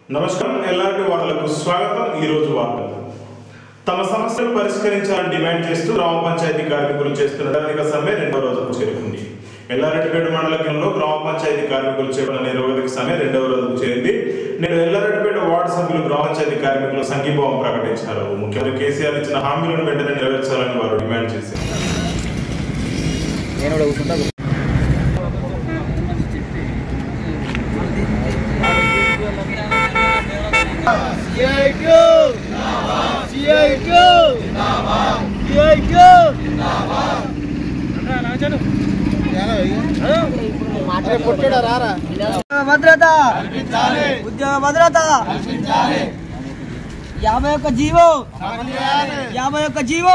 నమస్కారం ఎల్లాంటి వార్తలకు స్వాగతం ఈ రోజు వార్తలు తమ సమస్యలు పరిష్కరించాలని డిమాండ్ చేస్తూ గ్రామ పంచాయతీ కార్మికులు చేస్తున్న ధార్మిక సమ్మె రెండో రోజుకు చేరుకుంది ఎల్లారెడ్డిపేట మండల కేంద్రంలో గ్రామ పంచాయతీ కార్మికులు చేపట్టిన నిరోధక సమ్మె రెండవ రోజుకు చేరింది నేడు ఎల్లారెడ్డిపేట వార్డు సభ్యులు గ్రామ పంచాయతీ కార్మికులు సంఘీభావం ప్రకటించారు ముఖ్యమంత్రి కేసీఆర్ ఇచ్చిన హామీలను వెంటనే నెరవేర్చాలని వారు డిమాండ్ చేశారు నేను కూడా కూర్చుంటా భద్రత ఉద్యోగ భద్రత యాభై ఒక్క జీవో యాభై ఒక్క జీవో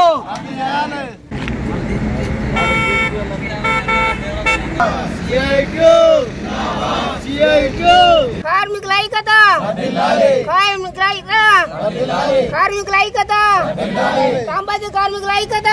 కార్మికుల ఐక్యత కార్మికుల ఐక్యత కార్మికుల ఐక్యత సాంబాదిక కార్మికుల ఐక్యత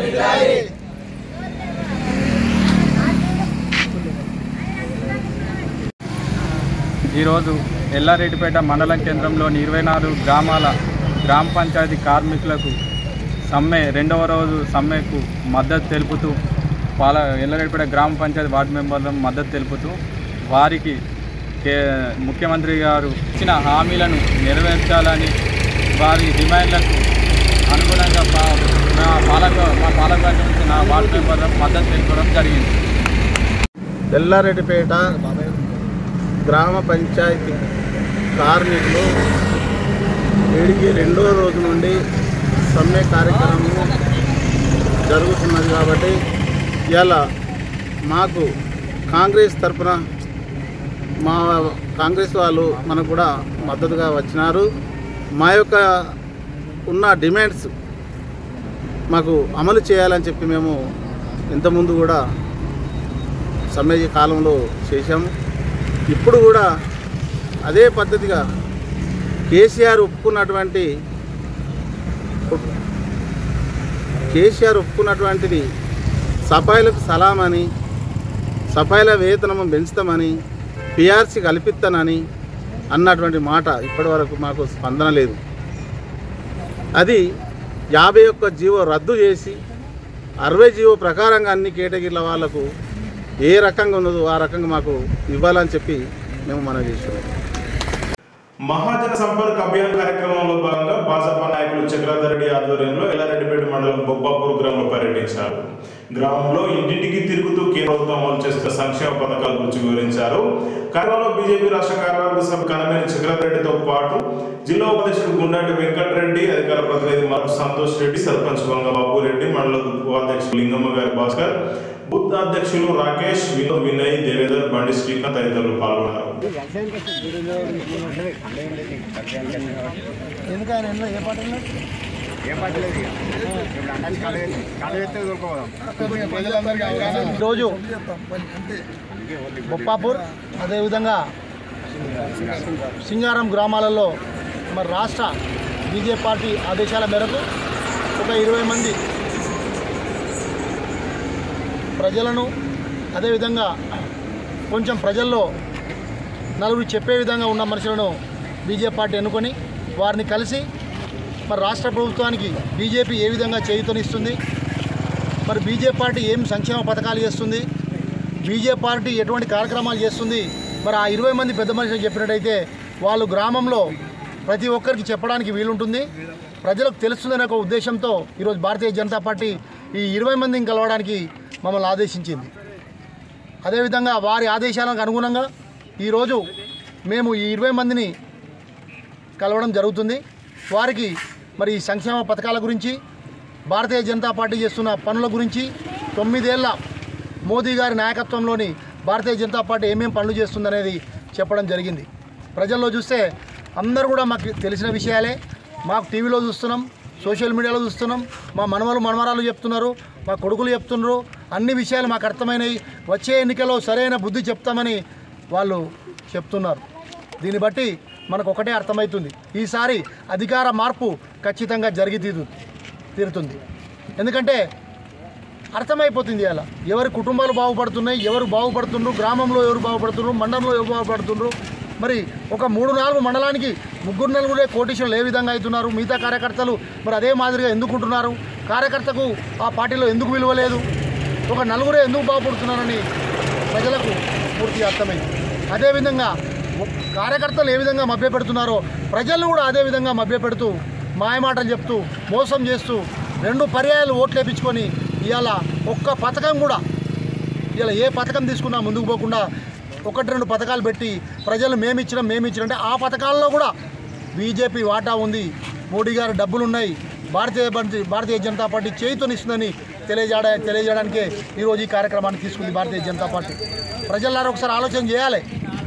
ఈరోజు ఎల్లారెడ్డిపేట మండలం కేంద్రంలోని ఇరవై నాలుగు గ్రామాల గ్రామ పంచాయతీ కార్మికులకు సమ్మె రెండవ రోజు సమ్మెకు మద్దతు తెలుపుతూ పాల ఎల్లారెడ్డిపేట గ్రామ పంచాయతీ వార్డు మెంబర్లను మద్దతు తెలుపుతూ వారికి కే ముఖ్యమంత్రి గారు ఇచ్చిన హామీలను నెరవేర్చాలని వారి డిమాండ్లకు అనుగుణంగా పా మా పాలక మా పాలకవర్గం నుంచి నా వార్డు మెంబర్లకు మద్దతు తెలుపడం జరిగింది ఎల్లారెడ్డిపేట గ్రామ పంచాయతీ కార్మికులు ఏడికి రెండో రోజు నుండి సమ్మె కార్యక్రమం జరుగుతున్నది కాబట్టి ఇలా మాకు కాంగ్రెస్ తరపున మా కాంగ్రెస్ వాళ్ళు మనకు కూడా మద్దతుగా వచ్చినారు మా యొక్క ఉన్న డిమాండ్స్ మాకు అమలు చేయాలని చెప్పి మేము ఇంతకుముందు కూడా సమ్మె కాలంలో చేశాము ఇప్పుడు కూడా అదే పద్ధతిగా కేసీఆర్ ఒప్పుకున్నటువంటి కేసీఆర్ ఒప్పుకున్నటువంటిది సఫాయిలకు సలామని సఫాయిల వేతనము పెంచుతామని పిఆర్సీ కల్పిస్తానని అన్నటువంటి మాట ఇప్పటివరకు మాకు స్పందన లేదు అది యాభై ఒక్క జీవో రద్దు చేసి అరవై జీవో ప్రకారంగా అన్ని కేటగిరీల వాళ్లకు ఏ రకంగా ఉన్నదో ఆ రకంగా మాకు ఇవ్వాలని చెప్పి మేము మనం చేస్తున్నాం మహాజన సంపర్క్ అభియాన్ కార్యక్రమంలో భాగంగా భాజపా నాయకులు చక్రధర్ రెడ్డి ఆధ్వర్యంలో ఎల్లారెడ్డిపేట మండలం బొబ్బాపూర్ గ్రామంలో పర్యటించారు గ్రామంలో ఇంటింటికి తిరుగుతూ కేంద్ర ప్రభుత్వం అమలు చేస్తున్న సంక్షేమ పథకాల గురించి వివరించారు కార్యక్రమంలో బీజేపీ రాష్ట్ర కార్యవర్గ సభ కనమేని చక్రధర్ రెడ్డితో పాటు జిల్లా ఉపాధ్యక్షుడు గుండాటి వెంకటరెడ్డి అధికార ప్రతినిధి మరకు సంతోష్ రెడ్డి సర్పంచ్ వంగబాబు రెడ్డి మండల ఉపాధ్యక్షుడు లింగమ్మ గారి భాస్కర్ బూత్ అధ్యక్షులు రాకేష్ వినోద్ వినయ్ దేవేందర్ బండి శ్రీకాంత్ తదితరులు పాల్గొన్నారు ఈరోజు బొప్పాపూర్ అదేవిధంగా సింగారం గ్రామాలలో మరి రాష్ట్ర బీజేపీ పార్టీ ఆదేశాల మేరకు ఒక ఇరవై మంది ప్రజలను అదేవిధంగా కొంచెం ప్రజల్లో నలుగురు చెప్పే విధంగా ఉన్న మనుషులను బీజేపీ పార్టీ ఎన్నుకొని వారిని కలిసి మరి రాష్ట్ర ప్రభుత్వానికి బీజేపీ ఏ విధంగా చేయుతనిస్తుంది మరి బీజేపీ పార్టీ ఏం సంక్షేమ పథకాలు చేస్తుంది బీజేపీ పార్టీ ఎటువంటి కార్యక్రమాలు చేస్తుంది మరి ఆ ఇరవై మంది పెద్ద మనుషులు చెప్పినట్టయితే వాళ్ళు గ్రామంలో ప్రతి ఒక్కరికి చెప్పడానికి వీలుంటుంది ప్రజలకు తెలుస్తుందనే ఒక ఉద్దేశంతో ఈరోజు భారతీయ జనతా పార్టీ ఈ ఇరవై మందిని కలవడానికి మమ్మల్ని ఆదేశించింది అదేవిధంగా వారి ఆదేశాలకు అనుగుణంగా ఈరోజు మేము ఈ ఇరవై మందిని కలవడం జరుగుతుంది వారికి మరి ఈ సంక్షేమ పథకాల గురించి భారతీయ జనతా పార్టీ చేస్తున్న పనుల గురించి తొమ్మిదేళ్ల మోదీ గారి నాయకత్వంలోని భారతీయ జనతా పార్టీ ఏమేం పనులు చేస్తుందనేది చెప్పడం జరిగింది ప్రజల్లో చూస్తే అందరూ కూడా మాకు తెలిసిన విషయాలే మాకు టీవీలో చూస్తున్నాం సోషల్ మీడియాలో చూస్తున్నాం మా మనవలు మనవరాలు చెప్తున్నారు మా కొడుకులు చెప్తున్నారు అన్ని విషయాలు మాకు అర్థమైనవి వచ్చే ఎన్నికల్లో సరైన బుద్ధి చెప్తామని వాళ్ళు చెప్తున్నారు దీన్ని బట్టి మనకు ఒకటే అర్థమవుతుంది ఈసారి అధికార మార్పు ఖచ్చితంగా జరిగి తీరు తీరుతుంది ఎందుకంటే అర్థమైపోతుంది అలా ఎవరి కుటుంబాలు బాగుపడుతున్నాయి ఎవరు బాగుపడుతుండ్రు గ్రామంలో ఎవరు బాగుపడుతున్నారు మండలంలో ఎవరు బాగుపడుతుండ్రు మరి ఒక మూడు నాలుగు మండలానికి ముగ్గురు నలుగురే కోటీశ్వరులు ఏ విధంగా అవుతున్నారు మిగతా కార్యకర్తలు మరి అదే మాదిరిగా ఎందుకుంటున్నారు కార్యకర్తకు ఆ పార్టీలో ఎందుకు విలువ లేదు ఒక నలుగురే ఎందుకు బాగుపడుతున్నారని ప్రజలకు పూర్తిగా అర్థమైంది అదేవిధంగా కార్యకర్తలు ఏ విధంగా మభ్యపెడుతున్నారో ప్రజలను కూడా అదే విధంగా మభ్యపెడుతూ మాయమాటలు చెప్తూ మోసం చేస్తూ రెండు పర్యాయాలు ఓట్లు వేయించుకొని ఇవాళ ఒక్క పథకం కూడా ఇలా ఏ పథకం తీసుకున్నా ముందుకు పోకుండా ఒకటి రెండు పథకాలు పెట్టి ప్రజలు మేమిచ్చినాం మేమిచ్చినాం అంటే ఆ పథకాల్లో కూడా బీజేపీ వాటా ఉంది మోడీ గారు డబ్బులు ఉన్నాయి భారతీయ బంతి- భారతీయ జనతా పార్టీ చేయుతనిస్తుందని తెలియజేయడా తెలియజేయడానికే ఈరోజు ఈ కార్యక్రమాన్ని తీసుకుంది భారతీయ జనతా పార్టీ ప్రజలారా ఒకసారి ఆలోచన చేయాలి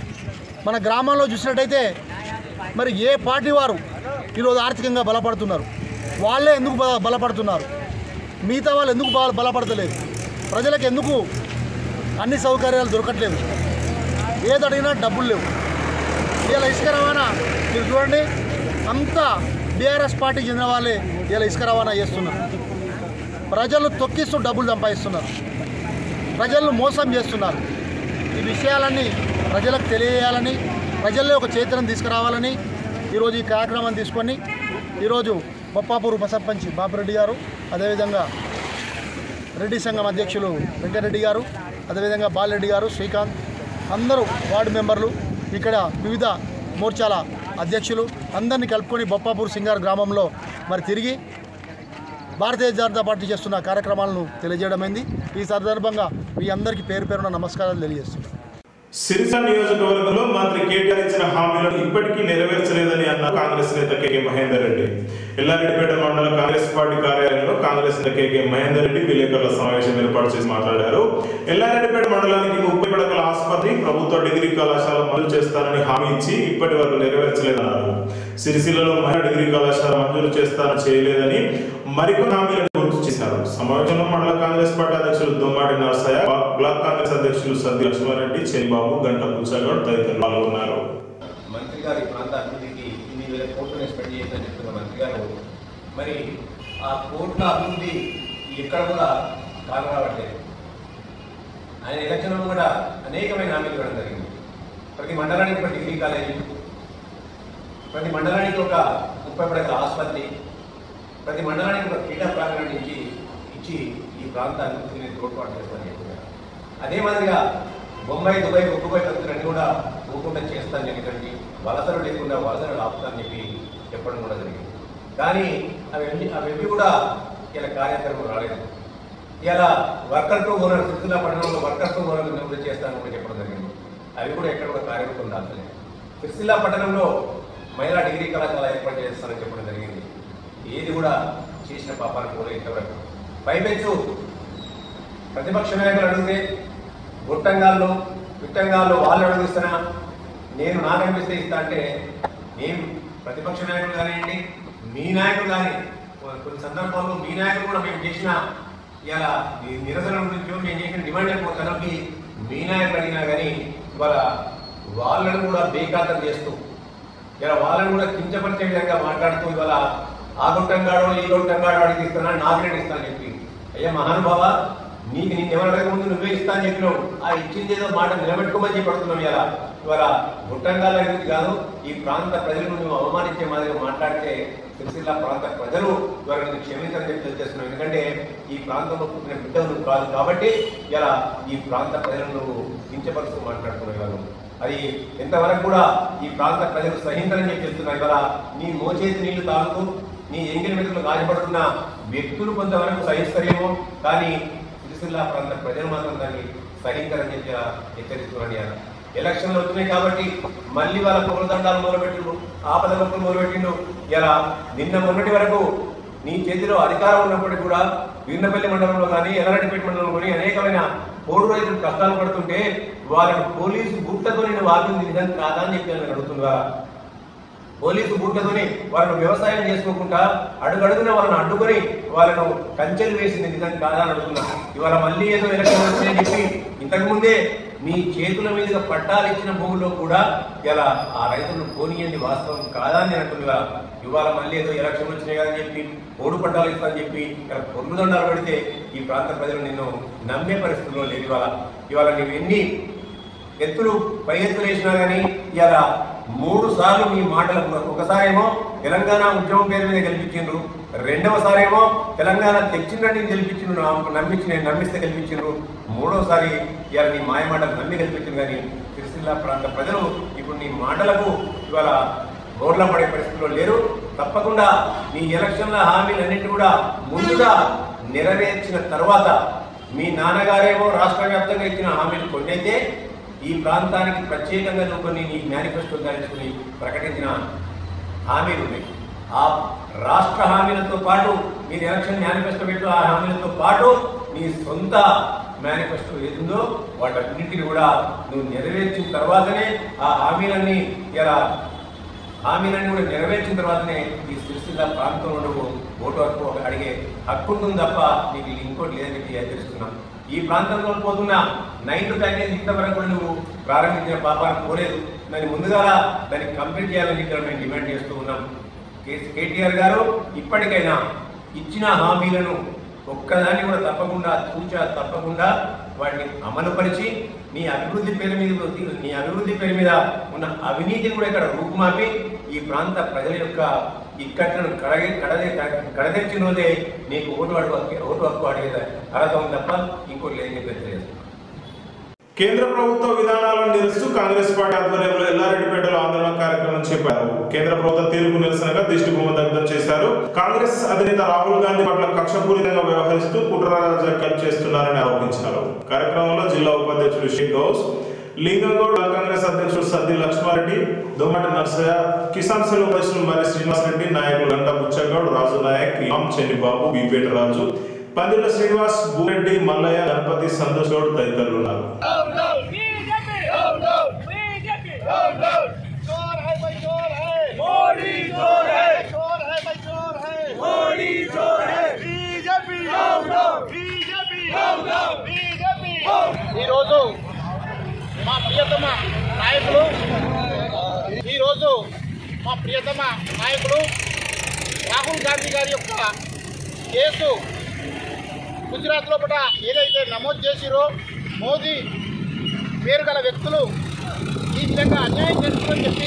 మన గ్రామంలో చూసినట్టయితే మరి ఏ పార్టీ వారు ఈరోజు ఆర్థికంగా బలపడుతున్నారు వాళ్ళే ఎందుకు బల బలపడుతున్నారు మిగతా వాళ్ళు ఎందుకు బల బలపడతలేదు ప్రజలకు ఎందుకు అన్ని సౌకర్యాలు దొరకట్లేదు ఏది అడిగినా డబ్బులు లేవు ఇలా ఇసుక రవాణా మీరు చూడండి అంతా బీఆర్ఎస్ పార్టీకి చెందిన వాళ్ళే ఇలా ఇసుక రవాణా చేస్తున్నారు ప్రజలు తొక్కిస్తూ డబ్బులు సంపాదిస్తున్నారు ప్రజలను మోసం చేస్తున్నారు ఈ విషయాలన్నీ ప్రజలకు తెలియజేయాలని ప్రజల్లో ఒక చైతన్యం తీసుకురావాలని ఈరోజు ఈ కార్యక్రమాన్ని తీసుకొని ఈరోజు బొప్పాపూర్ ఉప సర్పంచ్ బాపిరెడ్డి గారు అదేవిధంగా రెడ్డి సంఘం అధ్యక్షులు వెంకటరెడ్డి గారు అదేవిధంగా బాలరెడ్డి గారు శ్రీకాంత్ అందరూ వార్డు మెంబర్లు ఇక్కడ వివిధ మోర్చాల అధ్యక్షులు అందరినీ కలుపుకొని బొప్పాపూర్ సింగార్ గ్రామంలో మరి తిరిగి భారతీయ జనతా పార్టీ చేస్తున్న కార్యక్రమాలను తెలియజేయడమైంది ఈ సందర్భంగా మీ అందరికీ పేరు పేరున నమస్కారాలు తెలియజేస్తున్నాను సిరిసిల్ల నియోజకవర్గంలో మంత్రి కేటీఆర్ ఇచ్చిన హామీలను ఇప్పటికీ నెరవేర్చలేదని అన్న కాంగ్రెస్ నేత కేకే మహేందర్ రెడ్డి ఎల్లారెడ్డిపేట మండల కాంగ్రెస్ పార్టీ కార్యాలయంలో కాంగ్రెస్ నేత కేకే మహేందర్ రెడ్డి విలేకరుల సమావేశం ఏర్పాటు చేసి మాట్లాడారు ఎల్లారెడ్డిపేట మండలానికి ముప్పై పడకల ఆసుపత్రి ప్రభుత్వ డిగ్రీ కళాశాల మంజూరు చేస్తానని హామీ ఇచ్చి ఇప్పటి వరకు నెరవేర్చలేదన్నారు సిరిసిల్లలో మహిళా డిగ్రీ కళాశాల మంజూరు చేస్తానని చేయలేదని మరికొన్ని హామీలను గుర్తు చేశారు సమావేశంలో మండల కాంగ్రెస్ పార్టీ అధ్యక్షులు దుమ్మాటి నరసయ్య బ్లాక్ కాంగ్రెస్ అధ్యక్షులు సద్ది లక్ష్మారెడ్డి చెనిబాబు గంట పుచ్చగౌడ్ తదితరులు పాల్గొన్నారు మంత్రి గారి ప్రాంత అభివృద్ధికి ఇన్ని వేల కోట్లను స్పెండ్ చేయాలని చెప్తున్న మంత్రి గారు మరి ఆ కోట్ల అభివృద్ధి ఎక్కడ కూడా కానరావట్లేదు ఆయన ఎలక్షన్లో కూడా అనేకమైన హామీలు ఇవ్వడం జరిగింది ప్రతి మండలానికి ఒక డిగ్రీ కాలేజీ ప్రతి మండలానికి ఒక ముప్పై పడకల ఆసుపత్రి ప్రతి మండలానికి ఒక క్రీడా ప్రాంగణం నుంచి ఇచ్చి ఈ ప్రాంత అభివృద్ధిని తోడ్పాటు చేస్తారని చెప్తున్నారు అదే మాదిరిగా బొంబాయి దుబాయ్ ఒక్కుపోయి ఖర్చులన్నీ కూడా ఊకుండా చేస్తానని చెప్పి వలసలు లేకుండా వలసలు ఆపుతానని చెప్పి చెప్పడం కూడా జరిగింది కానీ అవన్నీ అవన్నీ కూడా ఇలా కార్యక్రమం రాలేదు ఇలా వర్కర్ టు ఓనర్ సిరిసిల్ల పట్టణంలో వర్కర్ టు ఓనర్ నివృత్తి చేస్తానని కూడా చెప్పడం జరిగింది అవి కూడా ఎక్కడ కూడా కార్యరూపం దాల్చలేదు సిరిసిల్ల పట్టణంలో మహిళా డిగ్రీ కళాశాల ఏర్పాటు చేస్తానని చెప్పడం జరిగింది ఏది కూడా చేసిన పాపాన్ని కూడా ఇంతవరకు పైపెచ్చు ప్రతిపక్ష నాయకులు అడిగితే గుట్టంగాల్లో విట్టంగాల్లో వాళ్ళు అడుగుతున్నా నేను నాకు అనిపిస్తే ఇస్తా అంటే నేను ప్రతిపక్ష నాయకులు కానివ్వండి మీ నాయకులు కానీ కొ- కొన్ని సందర్భాల్లో మీ నాయకులు కూడా మేము చేసిన ఇలా ఈ నిరసన గురించి మేము చేసిన డిమాండ్ అయిపోతానికి మీ నాయకులు అడిగినా కానీ ఇవాళ వాళ్ళను కూడా బేఖాతం చేస్తూ ఇలా వాళ్ళని కూడా కించపరిచే విధంగా మాట్లాడుతూ ఇవాళ ఆ గుట్టంగాడో ఈ గుట్టంగాడో అడిగి ఇస్తున్నా నాకు నేను ఇస్తాను చెప్పి అయ్యా మహానుభావ నీకు నేను ఎవరు అడగక ముందు నువ్వే ఇస్తా అని చెప్పినావు ఆ ఇచ్చింది ఏదో మాట నిలబెట్టుకోమని చెప్పి అడుగుతున్నాం ఇలా ఇవాళ గుట్టంగాల గురించి కాదు ఈ ప్రాంత ప్రజలను నువ్వు అవమానించే మాదిరిగా మాట్లాడితే సిరిసిల్ల ప్రాంత ప్రజలు ఇవాళ నేను క్షమించని చెప్పి తెలియజేస్తున్నావు ఎందుకంటే ఈ ప్రాంతంలో పుట్టిన బిడ్డ నువ్వు కాదు కాబట్టి ఇలా ఈ ప్రాంత ప్రజలను నువ్వు కించపరుస్తూ మాట్లాడుతున్నావు ఇవాళ నువ్వు. అది ఎంతవరకు కూడా ఈ ప్రాంత ప్రజలు సహించరని చెప్పి చెప్తున్నారు ఇవాళ నీ మోచేతి నీళ్లు తాగుతూ నీ ఎంగిలి మెతులు గాయపడుతున్న వ్యక్తులు కొంతవరకు సహిస్తారేమో కానీ సిరిసిల్ల ప్రాంత ప్రజలు మాత్రం దాన్ని సహించరని చెప్పి హెచ్చరిస్తున్నాను ఇవాళ. ఎలక్షన్లు వచ్చినాయి కాబట్టి మళ్ళీ వాళ్ళ పొగలదండాలు మొదలుపెట్టిండు ఆపద మొక్కలు మొదలుపెట్టిండు ఇలా నిన్న మొన్నటి వరకు నీ చేతిలో అధికారం ఉన్నప్పటికీ కూడా వీర్నపల్లి మండలంలో కానీ ఎర్రరెడ్డిపేట మండలంలో కానీ అనేకమైన పోడు రైతులు కష్టాలు పడుతుంటే వాళ్ళని పోలీసు బూట్లతో నేను ఆపింది నిజం కాదా అని చెప్పి నేను అడుగుతున్నా పోలీసు బూట్లతోని వాళ్ళను వ్యవసాయం చేసుకోకుండా అడుగడుగున వాళ్ళని అడ్డుకొని వాళ్ళను కంచెలు వేసింది నిజం కాదా అని అడుగుతున్నా ఇవాళ మళ్ళీ ఏదో ఎలక్షన్ వచ్చిందని చెప్పి ఇంతకు ముందే మీ చేతుల మీదుగా పట్టాలు ఇచ్చిన భూముల్లో కూడా ఇలా ఆ రైతులను పోనీయండి వాస్తవం కాదా అని నేను అంటున్నా ఇవాళ మళ్ళీ ఏదో ఎలక్షన్ వచ్చినాయి కదా అని చెప్పి ఓడు పట్టాలు ఇస్తానని చెప్పి ఇక్కడ పొర్లు దండాలు పెడితే ఈ ప్రాంత ప్రజలు నిన్ను నమ్మే పరిస్థితుల్లో లేదు ఇవాళ ఇవాళ నువ్వు ఎన్ని ఎత్తులు పై ఎత్తులు వేసినా కానీ ఇలా మూడు సార్లు మీ మాటలకు ఒకసారేమో తెలంగాణ ఉద్యమం పేరు మీద గెలిపించిండ్రు రెండవసారి ఏమో తెలంగాణ తెచ్చిందని గెలిపించిండ్రు నా- నమ్మించి నేను నమ్మిస్తే గెలిపించిండ్రు మూడోసారి ఇవాళ నీ మాయ మాటలు నమ్మి గెలిపించిండ్రు కానీ సిరిసిల్ల ప్రాంత ప్రజలు ఇప్పుడు నీ మాటలకు ఇవాళ రోడ్ల పడే పరిస్థితిలో లేరు తప్పకుండా నీ ఎలక్షన్ల హామీలన్నింటి కూడా ముందుగా నెరవేర్చిన తర్వాత మీ నాన్నగారేమో రాష్ట్ర వ్యాప్తంగా ఇచ్చిన హామీలు కొన్ని అయితే ఈ ప్రాంతానికి ప్రత్యేకంగా నువ్వు కొన్ని నీ మేనిఫెస్టో ధరించుకుని ప్రకటించిన హామీలు ఉన్నాయి ఆ రాష్ట్ర హామీలతో పాటు మీరు ఎలక్షన్ మేనిఫెస్టో పెట్టు ఆ హామీలతో పాటు నీ సొంత మేనిఫెస్టో ఏదుందో వాటన్నింటిని కూడా నువ్వు నెరవేర్చిన తర్వాతనే ఆ హామీలన్నీ ఇలా హామీలన్నీ కూడా నెరవేర్చిన తర్వాతనే ఈ సిరిసిల్ల ప్రాంతంలో నువ్వు ఓటు హక్కు అడిగే హక్కు ఉంటుంది తప్ప నీకు ఇంకోటి లేదని చెప్పి హెచ్చరిస్తున్నాం ఈ ప్రాంతంలో పోతున్న నైన్ టు టెన్ ఇంతవరకు కూడా నువ్వు ప్రారంభించిన పాపాన్ని పోలేదు దాన్ని ముందుగా దాన్ని కంప్లీట్ చేయాలని ఇక్కడ మేము డిమాండ్ చేస్తూ ఉన్నాం కే- కేటీఆర్ గారు ఇప్పటికైనా ఇచ్చిన హామీలను ఒక్కదాన్ని కూడా తప్పకుండా తూచా తప్పకుండా వాటిని అమలుపరిచి నీ అభివృద్ధి పేరు మీద నీ అభివృద్ధి పేరు మీద ఉన్న అవినీతిని కూడా ఇక్కడ రూపుమాపి ఈ ప్రాంత ప్రజల యొక్క ఇక్కట్లను కడగే కడదే కడదెచ్చిన రోజే నీకు ఓటు అడుగు ఓటు హక్కు అడిగే అర్హత ఉంది తప్ప ఇంకోటి లేదని చెప్పి తెలియజేస్తున్నాను కేంద్ర ప్రభుత్వ విధానాలను నిరసిస్తూ కాంగ్రెస్ పార్టీ ఆధ్వర్యంలో ఎల్లారెడ్డిపేటలో ఆందోళన కార్యక్రమం చేపట్టారు కేంద్ర ప్రభుత్వ తీర్పు నిరసనగా దిష్టి బొమ్మ దగ్ధం చేశారు కాంగ్రెస్ అధినేత రాహుల్ గాంధీ పట్ల కక్షపూరితంగా వ్యవహరిస్తూ కుట్ర రాజకీయాలు చేస్తున్నారని ఆరోపించారు కార్యక్రమంలో జిల్లా ఉపాధ్యక్షుడు షేక్ గౌస్ లింగంగౌడ్ కాంగ్రెస్ అధ్యక్షుడు సద్ది లక్ష్మారెడ్డి దొమ్మటి నర్సయ్య కిసాన్ సెల్ అధ్యక్షులు మరి శ్రీనివాసరెడ్డి నాయకులు గంట బుచ్చగౌడ్ రాజు నాయక్ రామ్ చెన్నిబాబు బిపేట రాజు పందిళ్ళ శ్రీనివాస్ భూరెడ్డి మల్లయ్య గణపతి సంతోష్ గౌడ్ తదితరులు ఉన్నారు ఈరోజు మా ప్రియతమ నాయకులు ఈరోజు మా ప్రియతమ నాయకుడు రాహుల్ గాంధీ గారి యొక్క కేసు గుజరాత్ లోపల ఏదైతే నమోదు చేసిరో మోదీ పేరు గల వ్యక్తులు ఈ విధంగా అన్యాయం చేస్తుందని చెప్పి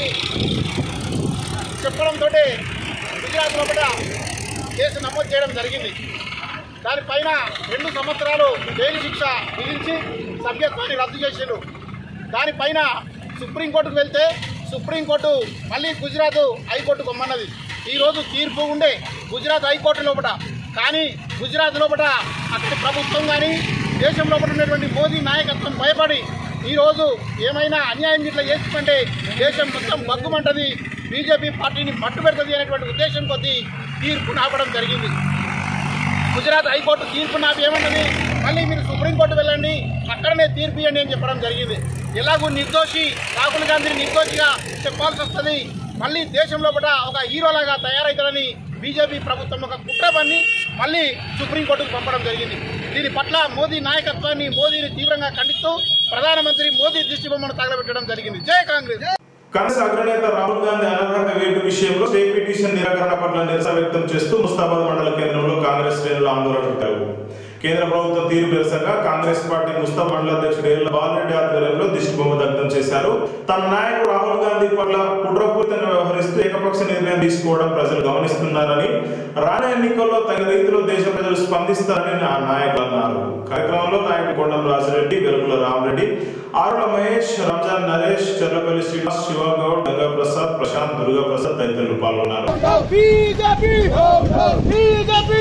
చెప్పడంతో గుజరాత్ లోపల కేసు నమోదు చేయడం జరిగింది దానిపైన రెండు సంవత్సరాలు జైలు శిక్ష విధించి సభ్యత్వాన్ని రద్దు చేసిండ్రు దానిపైన సుప్రీంకోర్టుకు వెళ్తే సుప్రీంకోర్టు మళ్ళీ గుజరాత్ హైకోర్టు కొమ్మన్నది ఈరోజు తీర్పు ఉండే గుజరాత్ హైకోర్టు లోపల కానీ గుజరాత్ లోపల అక్కడి ప్రభుత్వం కానీ దేశం లోపల ఉన్నటువంటి మోదీ నాయకత్వం భయపడి ఈరోజు ఏమైనా అన్యాయం ఇట్లా చేసుకుంటే దేశం మొత్తం బగ్గుమంటది బీజేపీ పార్టీని మట్టు పెడుతుంది అనేటువంటి ఉద్దేశం కొద్దీ తీర్పు ఆపడం జరిగింది గుజరాత్ హైకోర్టు తీర్పు నాకు ఏమన్నది మళ్ళీ మీరు సుప్రీంకోర్టు వెళ్ళండి అక్కడనే తీర్పు ఇవ్వండి అని చెప్పడం జరిగింది ఎలాగూ నిర్దోషి రాహుల్ గాంధీని నిర్దోషిగా చెప్పాల్సి వస్తుంది మళ్ళీ దేశం లోపల ఒక హీరోలాగా తయారవుతారని బీజేపీ ప్రభుత్వం ఒక కుట్ర పన్ని మళ్ళీ సుప్రీంకోర్టుకు పంపడం జరిగింది దీని పట్ల మోదీ నాయకత్వాన్ని మోదీని తీవ్రంగా ఖండిస్తూ ప్రధానమంత్రి మోదీ దృష్టి బొమ్మను తగలబెట్టడం జరిగింది జై కాంగ్రెస్ కాంగ్రెస్ అగ్రనేత రాహుల్ గాంధీ అనర్హత వేటు విషయంలో స్టేట్ పిటిషన్ నిరాకరణ పట్ల నిరసన వ్యక్తం చేస్తూ ముస్తాబాద్ మండల కేంద్రంలో కాంగ్రెస్ శ్రేణులు ఆందోళన పెట్టారు కేంద్ర ప్రభుత్వ తీరు నిరసనగా కాంగ్రెస్ పార్టీ ముస్తాబ్ మండల అధ్యక్షుడు ఏళ్ల బాలరెడ్డి ఆధ్వర్యంలో దిష్టి బొమ్మ దగ్ధం చేశారు తన నాయకుడు రాహుల్ గాంధీ పట్ల కుట్రపూరితంగా వ్యవహరిస్తూ ఏకపక్ష నిర్ణయం తీసుకోవడం ప్రజలు గమనిస్తున్నారని రానున్న ఎన్నికల్లో తగిన రీతిలో దేశ ప్రజలు స్పందిస్తారని ఆ నాయకులు అన్నారు కార్యక్రమంలో నాయకుడు కొండం రాజిరెడ్డి వెలుగుల రామరెడ్డి ఆరుల మహేష్ రంజాన్ నరేష్ చెర్లపల్లి శ్రీనివాస్ శివగౌడ్ గంగా ప్రసాద్ ప్రశాంత్ దుర్గా ప్రసాద్ తదితరులు పాల్గొన్నారు బీజేపీ బీజేపీ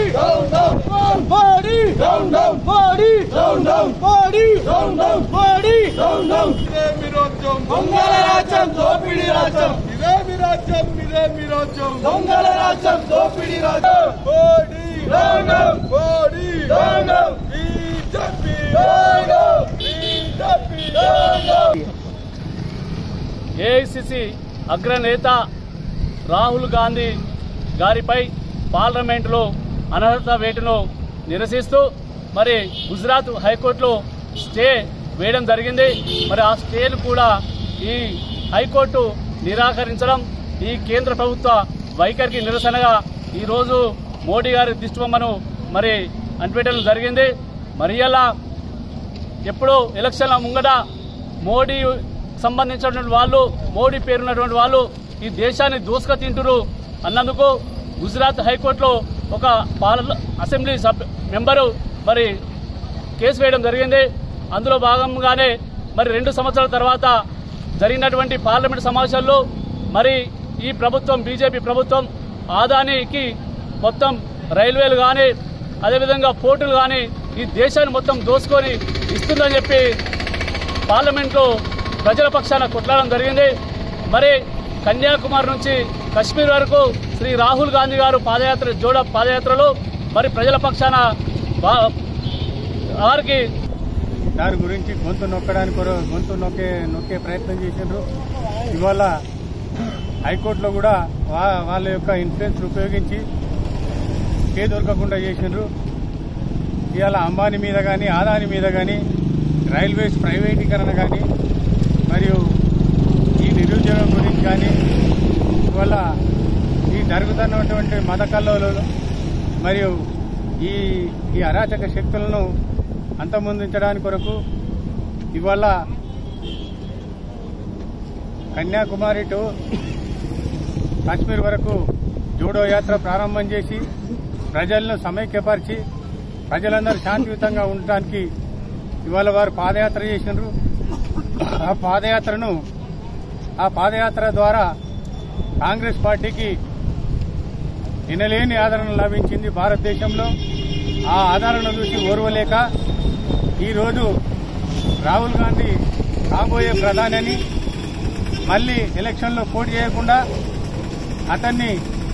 మోడీ మోడీ మోడీ మోడీ దొంగల రాజ్యం దోపిడీ రాజ్యం ఇదేమి రాజ్యం ఇదేమి రాజ్యం దొంగల రాజ్యం దోపిడీ రాజ్యం Modi Modi BJP BJP AICC అగ్రనేత రాహుల్ గాంధీ గారిపై పార్లమెంటులో అనర్హత వేటును నిరసిస్తూ మరి గుజరాత్ హైకోర్టులో స్టే వేయడం జరిగింది మరి ఆ స్టేను కూడా ఈ హైకోర్టు నిరాకరించడం ఈ కేంద్ర ప్రభుత్వ వైఖరికి నిరసనగా ఈరోజు మోడీ గారి దిష్టిబొమ్మను మరి అంటిపెట్టడం జరిగింది మరి ఇలా ఎప్పుడో ఎలక్షన్ల ముంగట మోడీ సంబంధించినటువంటి వాళ్ళు మోడీ పేరున్నటువంటి వాళ్ళు ఈ దేశాన్ని దూసుక తింటురు అన్నందుకు గుజరాత్ హైకోర్టులో ఒక పార్ల అసెంబ్లీ సబ్ మెంబరు మరి కేసు వేయడం జరిగింది అందులో భాగంగానే మరి రెండు సంవత్సరాల తర్వాత జరిగినటువంటి పార్లమెంట్ సమావేశాల్లో మరి ఈ ప్రభుత్వం బీజేపీ ప్రభుత్వం ఆదానికి మొత్తం రైల్వేలు కానీ అదేవిధంగా పోర్టులు కానీ ఈ దేశాన్ని మొత్తం దోసుకొని ఇస్తుందని చెప్పి పార్లమెంట్లో ప్రజల పక్షాన కొట్లాడడం జరిగింది మరి కన్యాకుమారి నుంచి కశ్మీర్ వరకు శ్రీ రాహుల్ గాంధీ గారు పాదయాత్ర జోడ పాదయాత్రలో మరి ప్రజల పక్షాన వా- వారికి దాని గురించి గొంతు నొక్కడానికి కొర- గొంతు నొక్కే నొక్కే ప్రయత్నం చేసిండ్రు ఇవాళ హైకోర్టులో కూడా వా వాళ్ళ యొక్క ఇన్ఫ్లుయెన్స్ ఉపయోగించి కే దొరకకుండా చేసిండ్రు ఇవాళ అంబానీ మీద కానీ ఆదాని మీద కానీ రైల్వేస్ ప్రైవేటీకరణ కానీ మరియు ఈ నిరుద్యోగం గురించి కానీ ఇవాళ ఈ జరుగుతున్నటువంటి మత కల్లోలు మరియు ఈ ఈ అరాచక శక్తులను అంతమొందించడానికి కొరకు ఇవాళ కన్యాకుమారి టు కాశ్మీర్ వరకు జూడో యాత్ర ప్రారంభం చేసి ప్రజలను సమైక్యపరిచి ప్రజలందరూ శాంతియుతంగా ఉండటానికి ఇవాళ వారు పాదయాత్ర చేసినారు ఆ పాదయాత్రను ఆ పాదయాత్ర ద్వారా కాంగ్రెస్ పార్టీకి నినలేని ఆదరణ లభించింది భారతదేశంలో ఆ ఆదరణ చూసి ఓర్వలేక ఈరోజు రాహుల్ గాంధీ కాబోయే ప్రధాని అని మళ్ళీ ఎలక్షన్లో పోటీ చేయకుండా అతన్ని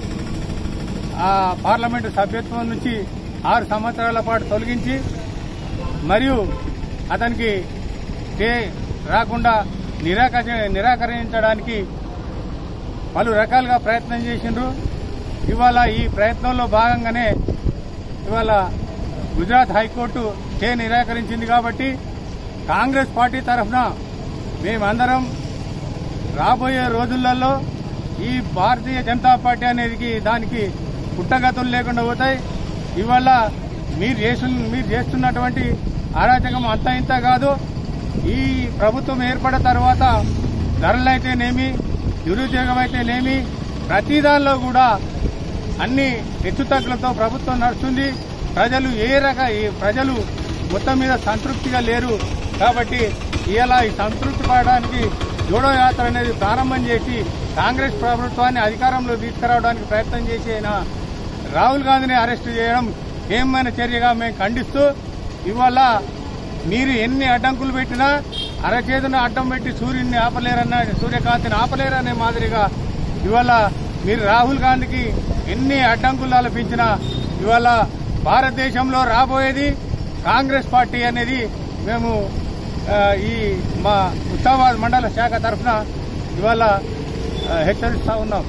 ఆ పార్లమెంటు సభ్యత్వం నుంచి ఆరు సంవత్సరాల పాటు తొలగించి మరియు అతనికి స్టే రాకుండా నిరాకరి నిరాకరించడానికి పలు రకాలుగా ప్రయత్నం చేసిండ్రు ఇవాళ ఈ ప్రయత్నంలో భాగంగానే ఇవాళ గుజరాత్ హైకోర్టు స్టే నిరాకరించింది కాబట్టి కాంగ్రెస్ పార్టీ తరఫున మేమందరం రాబోయే రోజులలో ఈ భారతీయ జనతా పార్టీ అనేది దానికి పుట్టగతులు లేకుండా పోతాయి ఇవాళ మీరు చేసు మీరు చేస్తున్నటువంటి అరాచకం అంత ఇంత కాదు ఈ ప్రభుత్వం ఏర్పడిన తర్వాత ధరలైతేనేమి నిరుద్యోగం అయితేనేమి ప్రతి దానిలో కూడా అన్ని హెచ్చుతగ్గులతో ప్రభుత్వం నడుస్తుంది ప్రజలు ఏ రక ఈ ప్రజలు మొత్తం మీద సంతృప్తిగా లేరు కాబట్టి ఇలా ఈ సంతృప్తి పడడానికి జోడో యాత్ర అనేది ప్రారంభం చేసి కాంగ్రెస్ ప్రభుత్వాన్ని అధికారంలో తీసుకురావడానికి ప్రయత్నం చేసి ఆయన రాహుల్ గాంధీని అరెస్ట్ చేయడం ఏమైన చర్యగా మేము ఖండిస్తూ ఇవాళ మీరు ఎన్ని అడ్డంకులు పెట్టినా అరచేతున అడ్డం పెట్టి సూర్యుడిని ఆపలేరన్న సూర్యకాంతిని ఆపలేరనే మాదిరిగా ఇవాళ మీరు రాహుల్ గాంధీకి ఎన్ని అడ్డంకులు ఆలపించినా ఇవాళ భారతదేశంలో రాబోయేది కాంగ్రెస్ పార్టీ అనేది మేము ఆ, ఈ మా ఉత్సావాద్ మండల శాఖ తరఫున ఇవాళ ఆ, హెచ్చరిస్తా ఉన్నాం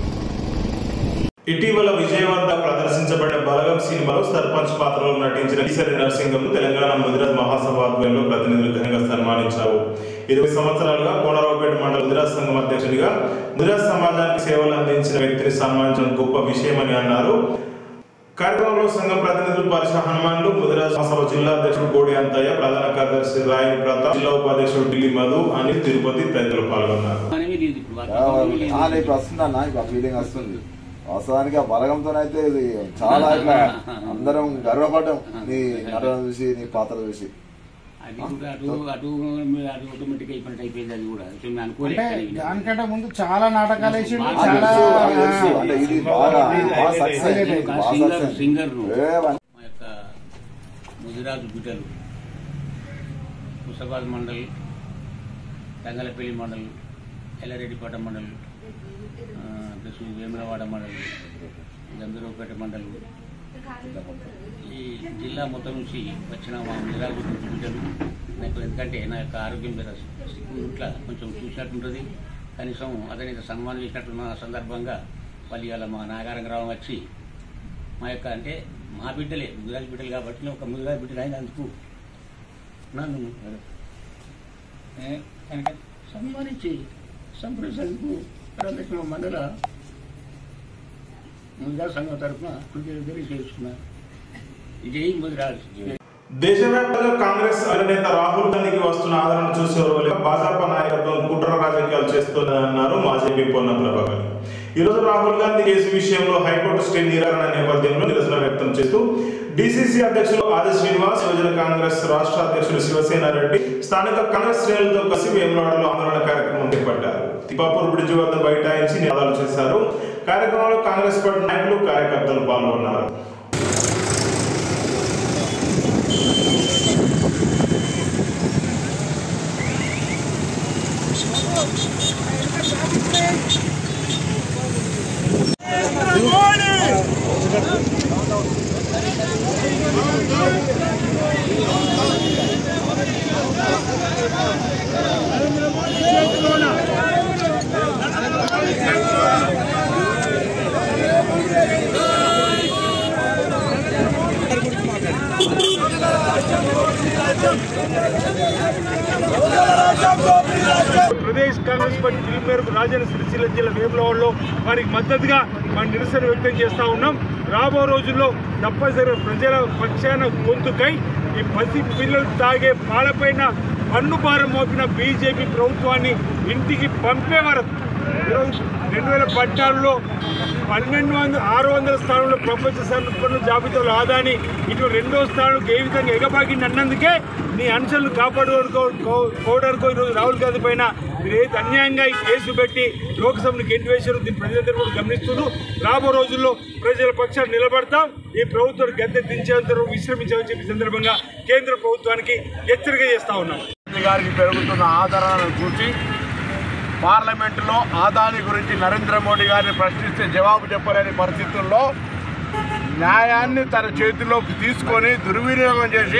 ఇటీవల విజయవాడ ప్రదర్శించబడిన బలగం సినిమాలో సర్పంచ్ పాత్రలో నటించిన ఈశ్వరి నరసింహం తెలంగాణ ముదిరాజ్ మహాసభ ఆధ్వర్యంలో ప్రతినిధులు ఘనంగా సన్మానించారు ఇరవై సంవత్సరాలుగా కోనరావుపేట మండల ముదిరాజ్ సంఘం అధ్యక్షుడిగా ముదిరాజ్ సమాజానికి సేవలు అందించిన వ్యక్తిని సన్మానించడం గొప్ప విషయమని అన్నారు కార్యక్రమంలో సంఘం ప్రతినిధులు పరిష హనుమాన్లు ముదిరాజ్ మహాసభ జిల్లా అధ్యక్షుడు కోడి అంతయ్య ప్రధాన కార్యదర్శి రాయి ప్రతాప్ జిల్లా ఉపాధ్యక్షుడు ఢిల్లీ మధు అనిల్ తిరుపతి తదితరులు పాల్గొన్నారు చాలా ఇప్పుడు వస్తుంది అన్న ఇప్పుడు ఫీలింగ్ వస్తుంది వాస్తవానికి ఆ బలగంతో అయితే ఇది చాలా ఇట్లా అందరం గర్వపడ్డాం నీ నటన చూసి నీ పాత్ర చూసి అది కూడా అటు అటు అటు ఆటోమేటిక్ అయిపోయినట్టు అయిపోయింది అది కూడా సో మేము అనుకోలేదు అంటే కానీ దానికంటే ముందు చాలా నాటకాలు వేసిండు బాగా చాలా తెలుసు, నాకు తెలుసు. అంటే ఇది బాగా బాగా సక్సెస్ నేను ఒక బాగా సింగర్ సక్సెస్ సింగర్ ను ఏ వన్- మా యొక్క ముదిరాజు బిడ్డలు ముసాబాద్ మండల్ రంగలపల్లి మండల్ ఎల్లారెడ్డిపేట మండల్ ఆ, ప్లస్ వేములవాడ మండల్ గంభీరపేట మండల్ ఈ జిల్లా మొత్తం నుంచి వచ్చిన మా ముదిరాజు బిడ్డలు నాకు ఎందుకంటే నా యొక్క ఆరోగ్యం మీద ఇట్లా కొంచెం చూసినట్టుంటుంది కనీసం అతని సన్మానం చేసినట్టున్న సందర్భంగా వాళ్ళు ఇవాళ మా నాగారం గ్రామం వచ్చి మా యొక్క అంటే మా బిడ్డలే ముదిరాజు బిడ్డలు కాబట్టి నేను ఒక ముదిరాజు బిడ్డలు అయినందుకు నన్ను ఏ, కనుక సన్మానించి సంప్రదించేందుకు రామకృష్ణ మండల ముదిరాజు సంఘం తరఫున కృతజ్ఞతలు చేసుకున్నాను జై ముదిరాజు దేశవ్యాప్తంగా కాంగ్రెస్ అధినేత రాహుల్ గాంధీకి వస్తున్న ఆదరణ చూసే వల్ల భాజపా నాయకత్వం కుట్ర రాజకీయాలు చేస్తుందన్నారు మాజీ ఎంపీ పొన్నం ప్రభాకర్ ఈ రోజు రాహుల్ గాంధీ కేసు విషయంలో హైకోర్టు స్టే నిరాకరణ నేపథ్యంలో నిరసన వ్యక్తం చేస్తూ డీసీసీ అధ్యక్షులు ఆది శ్రీనివాస్ యువజన కాంగ్రెస్ రాష్ట్ర అధ్యక్షులు శివసేన రెడ్డి స్థానిక కాంగ్రెస్ శ్రేణులతో కలిసి వేములవాడలో ఆందోళన కార్యక్రమం చేపట్టారు తిప్పాపూర్ బ్రిడ్జ్ వద్ద బైఠాయించి నినాదాలు చేశారు కార్యక్రమంలో కాంగ్రెస్ పార్టీ నాయకులు కార్యకర్తలు పాల్గొన్నారు ప్రదేశ్ కాంగ్రెస్ పార్టీ పిలుపు మేరకు రాజన్న సిరిసిల్ల జిల్లా వేములవాడలో వారికి మద్దతుగా మన నిరసన వ్యక్తం చేస్తా ఉన్నాం రాబో రోజుల్లో తప్పనిసరిగా ప్రజల పక్షాన గొంతుకై ఈ పసి పిల్లలు తాగే పాలపైన పన్ను భారం మోపిన బీజేపీ ప్రభుత్వాన్ని ఇంటికి పంపే వరకు ఈరోజు రెండు వేల పద్నాలుగులో పన్నెండు వందల ఆరు వందల స్థానంలో ప్రపంచ సంపన్నుల జాబితాలో ఆదాని ఇటు రెండో స్థానం ఏ విధంగా ఎగబాకింది అన్నందుకే నీ అంశాలను కాపాడుకోవడానికి ఈరోజు రాహుల్ గాంధీ పైన మీరు ఏది అన్యాయంగా ఈ కేసు పెట్టి లోక్సభను గెంటివేశారు దీన్ని ప్రజలందరూ కూడా గమనిస్తున్నారు రాబో రోజుల్లో ప్రజల పక్షాన్ని నిలబడతాం ఈ ప్రభుత్వం గద్దె దించేంత వరకు విశ్రమించామని చెప్పి సందర్భంగా కేంద్ర ప్రభుత్వానికి హెచ్చరిక చేస్తా ఉన్నాం గారికి పెరుగుతున్న ఆదరణను చూసి పార్లమెంటులో ఆదాని గురించి నరేంద్ర మోడీ గారిని ప్రశ్నిస్తే జవాబు చెప్పలేని పరిస్థితుల్లో న్యాయాన్ని తన చేతిలోకి తీసుకొని దుర్వినియోగం చేసి